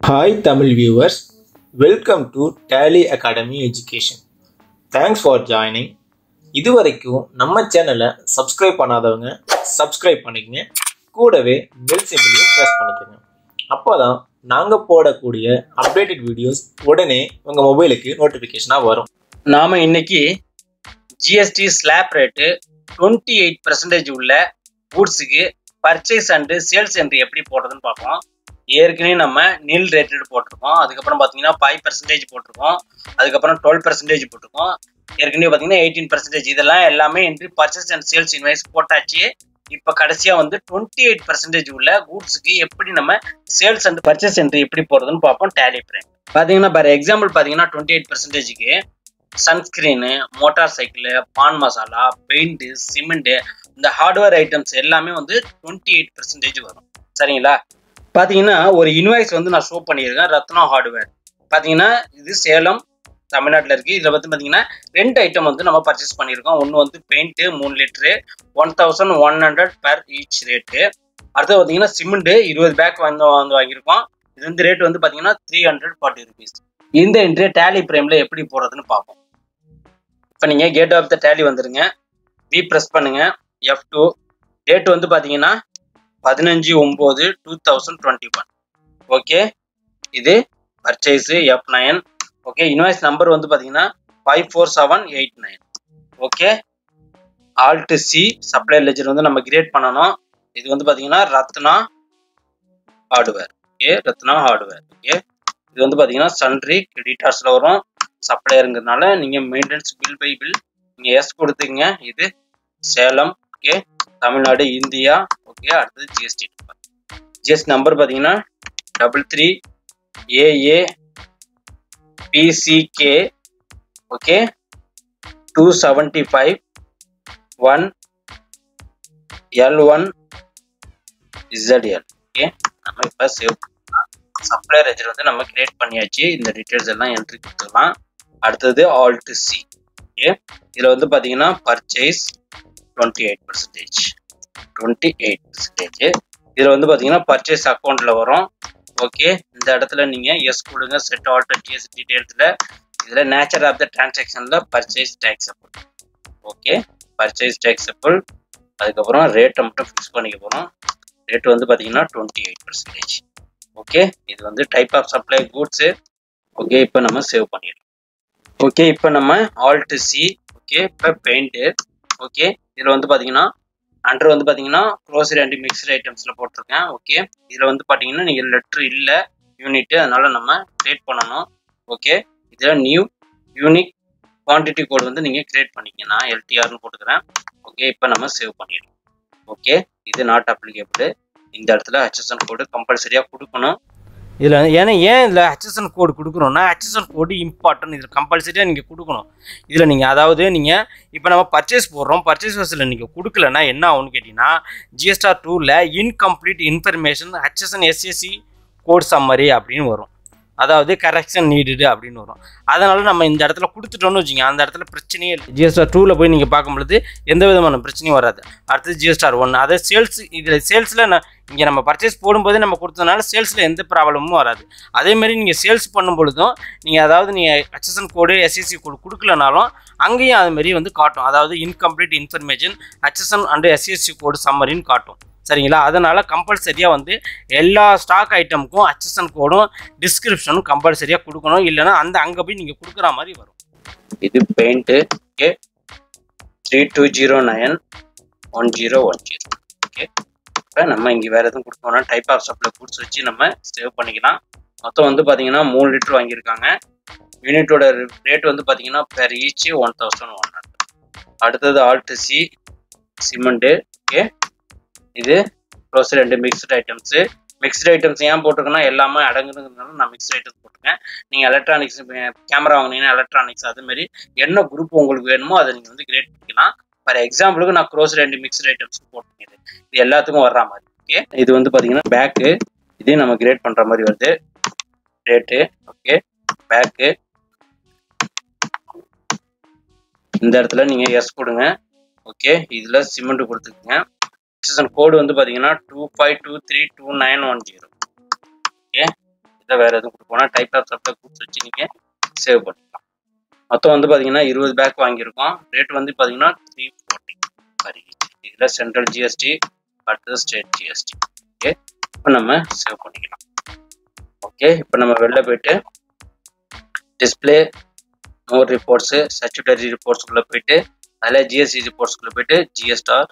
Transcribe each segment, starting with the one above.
hi Tamil viewers welcome to Tally academy education thanks for joining இதுவரைக்கும் நம்ம சேனலை subscribe பண்ணாதவங்க சப்ஸ்கிரைப் பண்ணிக்கங்க கூடவே பெல் சிம்பிளையும் ப்ரெஸ் பண்ணிக்கோங்க அப்போ தான் நாங்கள் போடக்கூடிய அப்டேட்டட் வீடியோஸ் உடனே உங்கள் மொபைலுக்கு நோட்டிஃபிகேஷனாக வரும் நாம இன்னைக்கு GST slab rate twenty eight percentage உள்ள கூட்ஸுக்கு பர்ச்சேஸ் அண்டு சேல்ஸ் என்ட்ரி எப்படி போடுறதுன்னு பார்ப்போம் ஏற்கனவே நம்ம நில் ரேட்டட் போட்டிருக்கோம் அதுக்கப்புறம் பார்த்தீங்கன்னா ஃபைவ் பர்சன்டேஜ் போட்டிருக்கோம் அதுக்கப்புறம் டுவெல் பர்சன்டேஜ் போட்டிருக்கோம் ஏற்கனவே பார்த்தீங்கன்னா எயிட்டீன் பர்சன்டேஜ் இதெல்லாம் எல்லாமே entry purchase and sales invoice போட்டாச்சு இப்போ கடைசியாக வந்து டுவெண்ட்டி எயிட் பர்சன்டேஜ் உள்ள கூட்ஸுக்கு எப்படி நம்ம சேல்ஸ் அண்ட் பர்ச்சேஸ் என்ட்ரி எப்படி போடுறதுன்னு பார்ப்போம் டேலி பிரேம் பார்த்தீங்கன்னா பாரு எக்ஸாம்பிள் பார்த்தீங்கன்னா டுவெண்ட்டி எயிட் பர்சன்டேஜுக்கு sunscreen motorcycle pan masala paint cement இந்த ஹார்ட்வேர் ஐட்டம்ஸ் எல்லாமே வந்து டுவெண்ட்டி எயிட் பர்சன்டேஜ் வரும் சரிங்களா பார்த்தீங்கன்னா ஒரு இன்வாய்ஸ் வந்து நான் ஷோ பண்ணியிருக்கேன் ரத்னா ஹார்ட்வேர் பார்த்தீங்கன்னா இது சேலம் தமிழ்நாட்டில் இருக்குது இதில் வந்து பார்த்தீங்கன்னா ரெண்டு ஐட்டம் வந்து நம்ம பர்ச்சேஸ் பண்ணியிருக்கோம் ஒன்று வந்து பெயிண்ட்டு மூணு litre one thousand one hundred per each rate அடுத்து பார்த்தீங்கன்னா சிமெண்ட்டு இருபது பேக் வந்து வந்து வாங்கியிருக்கோம் இது வந்து ரேட் வந்து பார்த்தீங்கன்னா த்ரீ ஹண்ட்ரட் ஃபார்ட்டி ருபீஸ் இந்த என்ட்ரி டேலி ப்ரைமில் எப்படி போடுறதுன்னு பார்ப்போம் இப்போ நீங்கள் கேட் ஆஃப் த டேலி வந்துருங்க வி ப்ரெஸ் பண்ணுங்க எஃப் டூ டேட் வந்து பார்த்தீங்கன்னா பதினஞ்சு ஒம்பது two thousand twenty one okay இது purchase F nine okay invoice number வந்து பார்த்தீங்கன்னா five four seven eight nine okay alt C supply ledger வந்து நம்ம கிரியேட் பண்ணணும் இது வந்து பார்த்தீங்கன்னா Ratna hardware okay Ratna hardware okay இது வந்து பார்த்தீங்கன்னா சன்ட்ரி கிரெடிட்டார்ஸில் வரும் சப்ளையருங்கிறதுனால நீங்கள் மெயின்டெனன்ஸ் பில் பை பில் நீங்கள் எஸ் கொடுத்துங்க இது Salem okay Tamil Nadu India okay அடுத்தது ஜிஎஸ்டி நம்பர் ஜிஎஸ்டி நம்பர் பார்த்தீங்கன்னா double three AA PCK okay two seventy five one L one ZL okay நம்ம இப்போ சேவ் சப்ளை ரெஜர் வந்து நம்ம கிரியேட் பண்ணியாச்சு இந்த டீட்டெயில்ஸ் எல்லாம் என்ட்ரி கொடுத்துக்கலாம் அடுத்தது ஆல்ட் சி ஓகே இதில் வந்து பார்த்தீங்கன்னா purchase twenty eight percentage twenty eight percentage இதில் வந்து பார்த்தீங்கன்னா பர்ச்சேஸ் அக்கௌண்ட்டில் வரும் ஓகே இந்த இடத்துல நீங்கள் எஸ் கொடுங்க செட் ஆல்டர் டிஎஸ் டீட்டெயில்ஸில் இதில் நேச்சர் ஆஃப் த டிரான்சாக்ஷனில் purchase taxable okay purchase taxable அதுக்கப்புறம் ரேட்டை மட்டும் ஃபிக்ஸ் பண்ணிக்க போகிறோம் ரேட் வந்து பார்த்தீங்கன்னா டுவெண்ட்டி எயிட் பர்சன்டேஜ் ஓகே இது வந்து type of supply goods okay இப்போ நம்ம சேவ் பண்ணிடலாம் ஓகே இப்போ நம்ம ஆல்ட் சி ஓகே இப்போ பெயிண்ட்டு ஓகே இதில் வந்து பார்த்தீங்கன்னா அண்டர் வந்து பார்த்தீங்கன்னா க்ரோசரி அண்ட் மிக்சர் ஐட்டம்ஸில் போட்டிருக்கேன் ஓகே இதில் வந்து பார்த்தீங்கன்னா நீங்கள் லெட்ரு இல்லை யூனிட்டு அதனால நம்ம கிரியேட் பண்ணணும் ஓகே இதில் நியூ யூனிக் குவான்டிட்டி கோட் வந்து நீங்கள் கிரியேட் பண்ணிக்க நான் எல்டிஆர்னு போட்டுக்கிறேன் ஓகே இப்போ நம்ம சேவ் பண்ணிடலாம் ஓகே இது நாட் அப்ளிகேபிள் இந்த இடத்துல ஹெச்எஸ்என் கோடு கம்பல்சரியாக கொடுக்கணும் இதில் ஏன்னா ஏன் இதில் ஹெச்எஸ்என் கோடு கொடுக்குறோம்னா ஹெச்எஸ்என் கோடு இம்பார்ட்டன்ட் இதில் கம்பல்சரியாக நீங்கள் கொடுக்கணும் இதில் நீங்கள் அதாவது நீங்கள் இப்போ நம்ம பர்ச்சேஸ் போடுறோம் பர்ச்சேஸ் வசதியில் நீங்கள் கொடுக்கலன்னா என்ன ஆகும்னு கேட்டிங்கன்னா ஜிஎஸ்டார் டூவில் incomplete information HSN SSC code summary அப்படின்னு வரும் அதாவது கரெக்ஷன் நீடுடு அப்படின்னு வரும் அதனால் நம்ம இந்த இடத்துல கொடுத்துட்டோம்னு வச்சுங்க அந்த இடத்துல பிரச்சனையே இல்லை ஜிஎஸ்டார் டூவில் போய் நீங்கள் பார்க்கும்பொழுது எந்த விதமான பிரச்சனையும் வராது அடுத்து ஜிஎஸ்டார் ஒன் அதை சேல்ஸ் இதில் சேல்ஸில் நான் இங்கே நம்ம பர்ச்சேஸ் போடும்போதே நம்ம கொடுத்ததுனால சேல்ஸில் எந்த ப்ராப்ளமும் வராது அதேமாதிரி நீங்கள் சேல்ஸ் பண்ணும் பொழுதும் நீங்கள் அதாவது நீங்கள் ஹெச்எஸ்என் கோடு எஸ்எஸ்சி கோடு கொடுக்கலனாலும் அங்கேயும் அதுமாரி வந்து காட்டும் அதாவது incomplete information HSN and SSC code சம்மரின்னு காட்டும் சரிங்களா அதனால் கம்பல்சரியாக வந்து எல்லா ஸ்டாக் ஐட்டமுக்கும் ஹெச்எஸ்என் கோடும் டிஸ்கிரிப்ஷனும் கம்பல்சரியாக கொடுக்கணும் இல்லைன்னா அந்த அங்கே போய் நீங்கள் கொடுக்குற மாதிரி வரும் இது paint okay three two zero nine one zero one zero okay இப்போ நம்ம இங்கே வேறு எதுவும் கொடுக்கணும்னா டைப் ஆஃப் சப்ளை கூட்ஸ் வச்சு நம்ம சேவ் பண்ணிக்கலாம் மொத்தம் வந்து பார்த்தீங்கன்னா மூணு லிட்டர் வாங்கியிருக்காங்க யூனிட்டோட ரேட் வந்து பார்த்தீங்கன்னா per each one thousand one hundred அடுத்தது ஆல்ட் சி சிமெண்ட்டு ஓகே இது க்ளோஸ் ரெண்டு மிக்ஸ்டு ஐட்டம்ஸு மிக்ஸ்டு ஐட்டம்ஸ் ஏன் போட்டிருக்கேன்னா எல்லாமே அடங்குதுங்கிறதுனால நான் மிக்ஸ்டு ஐட்டம்ஸ் போட்டிருக்கேன் நீங்கள் எலக்ட்ரானிக்ஸ் கேமரா வாங்கினீங்கன்னா எலக்ட்ரானிக்ஸ் அதுமாரி என்ன குரூப் உங்களுக்கு வேணுமோ அதை நீங்கள் வந்து கிரியேட் பண்ணிக்கலாம் ஃபார் எக்ஸாம்பிளுக்கு நான் க்ரோஸ் ரெண்டு மிக்ஸ்டு ஐட்டம்ஸ் போட்டிருக்கேன் இது எல்லாத்துக்கும் வர்ற மாதிரி ஓகே இது வந்து பார்த்தீங்கன்னா பேக்கு இதையும் நம்ம கிரியேட் பண்ணுற மாதிரி வருது ரேட்டு ஓகே பேக்கு இந்த இடத்துல நீங்கள் எஸ் கொடுங்க ஓகே இதில் சிமெண்ட் கொடுத்துக்குங்க சீசன் கோடு வந்து பார்த்தீங்கன்னா two five two three two nine one zero okay இதை வேற எதுவும் கொடுப்போம்னா டைப் ஆஃப் சப்ளை கூட்ஸ் வச்சு நீங்க சேவ் பண்ணிக்கலாம் மொத்தம் வந்து பாத்தீங்கன்னா இருபது பேக் வாங்கியிருக்கோம் ரேட் வந்து பாத்தீங்கன்னா த்ரீ ஃபோர்ட்டி சரி இதுல சென்ட்ரல் ஜிஎஸ்டி அடுத்தது ஸ்டேட் ஜிஎஸ்டி ஓகே இப்போ நம்ம சேவ் பண்ணிக்கலாம் ஓகே இப்போ நம்ம வெளில போயிட்டு டிஸ்பிளே மோர் ரிப்போர்ட்ஸு ஸ்டாச்சுட்டரி ரிப்போர்ட்ஸ்குள்ளே போயிட்டு அதில் ஜிஎஸ்டி ரிப்போர்ட்ஸ்குள்ளே போயிட்டு ஜிஎஸ்டார்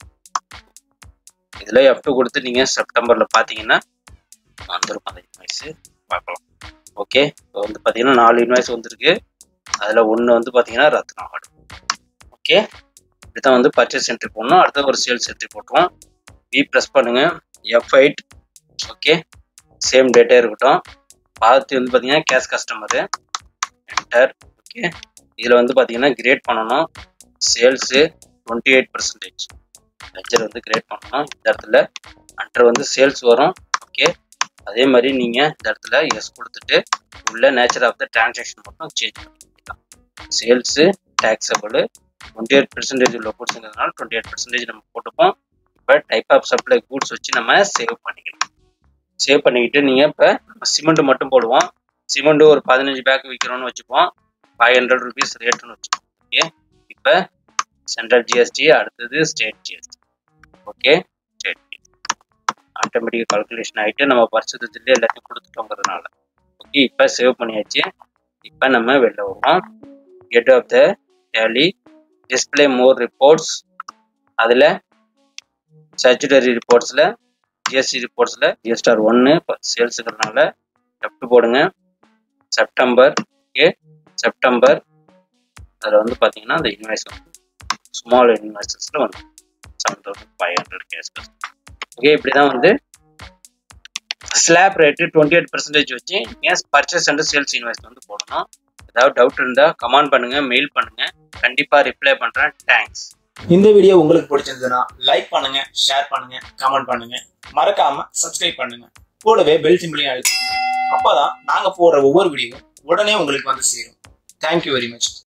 இதில் எஃப் டூ கொடுத்து நீங்கள் செப்டம்பரில் பார்த்தீங்கன்னா வந்துடும் அந்த இன்வாய்ஸு பார்க்கலாம் ஓகே இப்போ வந்து பார்த்தீங்கன்னா நாலு இன்வாய்ஸ் வந்திருக்கு அதில் ஒன்று வந்து பார்த்தீங்கன்னா ரத்னா அவார்டு ஓகே இப்படி தான் வந்து பர்ச்சேஸ் என்ட்ரி போடணும் அடுத்து ஒரு சேல்ஸ் என்ட்ரி போட்டுருவோம் வி ப்ரெஸ் பண்ணுங்கள் எஃப் எயிட் ஓகே சேம் டேட்டே இருக்கட்டும் பார்த்து வந்து பார்த்தீங்கன்னா கேஷ் கஸ்டமரு என்டர் ஓகே இதில் வந்து பார்த்தீங்கன்னா கிரேட் பண்ணணும் sales twenty eight percentage ledger வந்து கிரேட் பண்ணணும் இந்த இடத்துல அண்டர் வந்து சேல்ஸ் வரும் ஓகே அதே மாதிரி நீங்கள் இந்த இடத்துல எஸ் கொடுத்துட்டு உள்ள நேச்சர் ஆஃப் த டிரான்சாக்ஷன் மட்டும் சேஞ்ச் பண்ணிக்கலாம் sales taxable twenty eight percentage உள்ள கூட்ஸுங்கிறதுனால டுவெண்ட்டி எயிட் பர்சன்டேஜ் நம்ம போட்டுப்போம் இப்போ டைப் ஆஃப் சப்ளை கூட்ஸ் வச்சு நம்ம சேவ் பண்ணிக்கலாம் சேவ் பண்ணிக்கிட்டு நீங்கள் இப்போ சிமெண்ட் மட்டும் போடுவோம் சிமெண்ட் ஒரு பதினஞ்சு பேக் விற்கிறோம்னு வச்சுப்போம் ஃபைவ் ஹண்ட்ரட் ருபீஸ் ரேட்டுன்னு வச்சுப்போம் ஓகே இப்போ சென்ட்ரல் ஜிஎஸ்டி அடுத்தது state GST okay state automatic calculation ஆகிட்டு நம்ம வருஷத்துலேயே எல்லாத்தையும் கொடுத்துட்டோங்கிறதுனால ஓகே இப்போ சேவ் பண்ணியாச்சு இப்போ நம்ம வெளில வருவோம் gate of the Tally display more reports அதில் ஸ்டாச்சுட்டரி ரிப்போர்ட்ஸில் ஜிஎஸ்டி ரிப்போர்ட்ஸில் ஜிஎஸ்டார் ஒன்று இப்போ சேல்ஸுங்கிறதுனால லெஃப்ட் போடுங்க செப்டம்பர் ஓகே செப்டம்பர் அதில் வந்து பார்த்தீங்கன்னா அந்த இன்வாய்ஸ் வந்து ஸ்மால் இன்வெஸ்டர்ஸில் வந்து seven thousand five hundred case okay இப்படி தான் வந்து slab rate twenty eight percentage வச்சு நீங்கள் பர்ச்சேஸ் அண்ட் சேல்ஸ் இன்வெஸ்ட் வந்து போடணும் ஏதாவது டவுட் இருந்தால் கமெண்ட் பண்ணுங்கள் மெயில் பண்ணுங்கள் கண்டிப்பாக ரிப்ளை பண்ணுறேன் தேங்க்ஸ் இந்த வீடியோ உங்களுக்கு பிடிச்சிருந்ததுன்னா லைக் பண்ணுங்க ஷேர் பண்ணுங்க கமெண்ட் பண்ணுங்க மறக்காம சப்ஸ்கிரைப் பண்ணுங்க கூடவே பெல் சிம்பிளையும் அழுத்துங்க அப்பதான் நாங்க போடுற ஒவ்வொரு வீடியோவும் உடனே உங்களுக்கு வந்து சேரும் தேங்க்யூ வெரி மச்